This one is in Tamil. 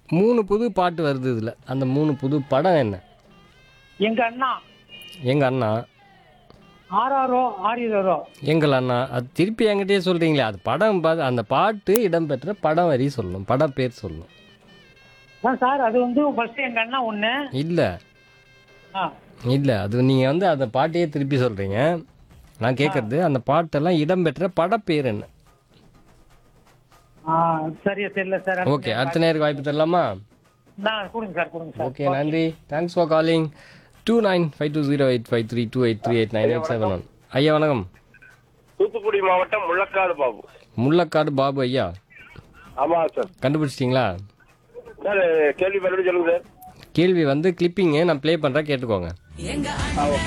மூணு புது பாட்டு வருது இதில் அந்த மூணு புது படம் என்ன எங்க அண்ணா எங்கள் அண்ணா ஆறாரோ ஆறிரோ எங்கள் அண்ணா அது திருப்பி என்கிட்டயே சொல்கிறீங்களே அது படம் பார்த்து அந்த பாட்டு இடம்பெற்ற படம் வரி சொல்லணும் படம் பேர் சொல்லணும் அதான் சார் அது வந்து ஃபர்ஸ்ட் எங்க அண்ணா ஒண்ணு இல்லை ஆ இல்லை அது நீங்கள் வந்து அந்த பாட்டையே திருப்பி சொல்கிறீங்க நான் கேட்குறது அந்த பாட்டெல்லாம் இடம்பெற்ற படப்பேர் என்ன ஆ, சரியா தெரியல சார் ஓகே அடுத்த நேருக்கு வாய்ப்பு தரலாமா நான் கொடுங்க சார் கொடுங்க சார் ஓகே நன்றி thanks for calling two nine five two zero eight five three two eight three eight nine eight seven one ஐயா வணக்கம் தூத்துக்குடி மாவட்டம் முள்ளக்காடு பாபு முள்ளக்காடு பாபு ஐயா ஆமா சார் கண்டுபிடிச்சிட்டிங்களா சார் கேள்வி மறுபடியும் சொல்லுங்க சார் கேள்வி வந்து கிளிப்பிங்கு நான் ப்ளே பண்ணுறேன் கேட்டுக்கோங்க ஆ, ஓகே